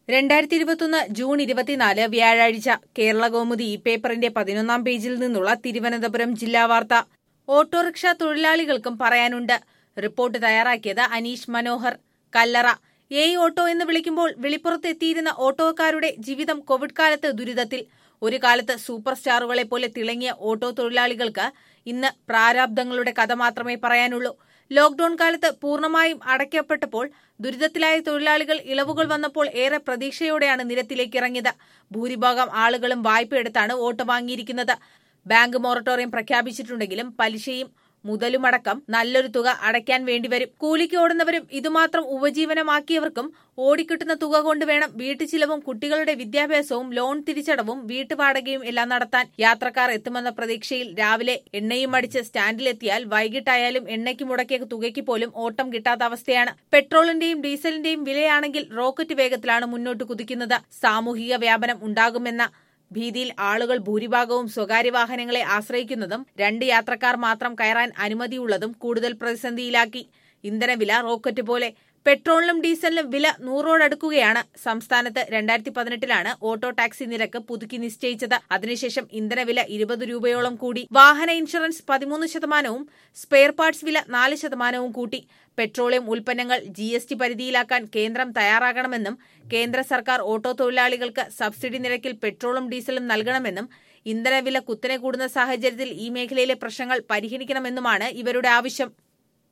രണ്ടായിരത്തി ഇരുപത്തൊന്ന് ജൂൺ ഇരുപത്തിനാല് വ്യാഴാഴ്ച കേരള കൗമുദി ഈ പേപ്പറിന്റെ പതിനൊന്നാം പേജിൽ നിന്നുള്ള തിരുവനന്തപുരം ജില്ലാ വാർത്ത ഓട്ടോറിക്ഷ തൊഴിലാളികൾക്കും പറയാനുണ്ട് റിപ്പോർട്ട് തയ്യാറാക്കിയത് അനീഷ് മനോഹർ കല്ലറ ഏയ് ഓട്ടോ എന്ന് വിളിക്കുമ്പോൾ വിളിപ്പുറത്ത് എത്തിയിരുന്ന ഓട്ടോക്കാരുടെ ജീവിതം കോവിഡ് കാലത്ത് ദുരിതത്തിൽ ഒരു കാലത്ത് സൂപ്പർ സ്റ്റാറുകളെ പോലെ തിളങ്ങിയ ഓട്ടോ തൊഴിലാളികൾക്ക് ഇന്ന് പ്രാരാബ്ദങ്ങളുടെ കഥ മാത്രമേ പറയാനുള്ളൂ ലോക്ഡൌൺ കാലത്ത് പൂർണ്ണമായും അടയ്ക്കപ്പെട്ടപ്പോൾ ദുരിതത്തിലായ തൊഴിലാളികൾ ഇളവുകൾ വന്നപ്പോൾ ഏറെ പ്രതീക്ഷയോടെയാണ് നിരത്തിലേക്ക് ഇറങ്ങിയത് ഭൂരിഭാഗം ആളുകളും വായ്പയെടുത്താണ് ഓട്ടോ വാങ്ങിയിരിക്കുന്നത് ബാങ്ക് മൊറട്ടോറിയം പ്രഖ്യാപിച്ചിട്ടുണ്ടെങ്കിലും പലിശയും മുതലുമടക്കം നല്ലൊരു തുക അടയ്ക്കാൻ വേണ്ടിവരും കൂലിക്ക് ഓടുന്നവരും ഇതുമാത്രം ഉപജീവനമാക്കിയവർക്കും ഓടിക്കിട്ടുന്ന തുക കൊണ്ട് വേണം വീട്ടുചിലവും കുട്ടികളുടെ വിദ്യാഭ്യാസവും ലോൺ തിരിച്ചടവും വീട്ടുവാടകയും എല്ലാം നടത്താൻ യാത്രക്കാർ എത്തുമെന്ന പ്രതീക്ഷയിൽ രാവിലെ എണ്ണയും അടിച്ച് സ്റ്റാൻഡിലെത്തിയാൽ വൈകിട്ടായാലും എണ്ണയ്ക്ക് മുടക്കിയ തുകയ്ക്ക് പോലും ഓട്ടം കിട്ടാത്ത അവസ്ഥയാണ് പെട്രോളിന്റെയും ഡീസലിന്റെയും വിലയാണെങ്കിൽ റോക്കറ്റ് വേഗത്തിലാണ് മുന്നോട്ട് കുതിക്കുന്നത് സാമൂഹിക വ്യാപനം ഉണ്ടാകുമെന്ന ഭീതിയിൽ ആളുകൾ ഭൂരിഭാഗവും സ്വകാര്യ വാഹനങ്ങളെ ആശ്രയിക്കുന്നതും രണ്ട് യാത്രക്കാർ മാത്രം കയറാൻ അനുമതിയുള്ളതും കൂടുതൽ പ്രതിസന്ധിയിലാക്കി ഇന്ധനവില റോക്കറ്റ് പോലെ പെട്രോളിനും ഡീസലിനും വില നൂറോടടുക്കുകയാണ് സംസ്ഥാനത്ത് രണ്ടായിരത്തി പതിനെട്ടിലാണ് ഓട്ടോ ടാക്സി നിരക്ക് പുതുക്കി നിശ്ചയിച്ചത് അതിനുശേഷം ഇന്ധനവില ഇരുപത് രൂപയോളം കൂടി വാഹന ഇൻഷുറൻസ് പതിമൂന്ന് ശതമാനവും സ്പെയർ പാർട്സ് വില നാല് ശതമാനവും കൂട്ടി പെട്രോളിയം ഉൽപ്പന്നങ്ങൾ ജി എസ് ടി പരിധിയിലാക്കാൻ കേന്ദ്രം തയ്യാറാകണമെന്നും കേന്ദ്ര സർക്കാർ ഓട്ടോ തൊഴിലാളികൾക്ക് സബ്സിഡി നിരക്കിൽ പെട്രോളും ഡീസലും നൽകണമെന്നും ഇന്ധനവില കുത്തനെ കൂടുന്ന സാഹചര്യത്തിൽ ഈ മേഖലയിലെ പ്രശ്നങ്ങൾ പരിഹരിക്കണമെന്നുമാണ് ഇവരുടെ ആവശ്യം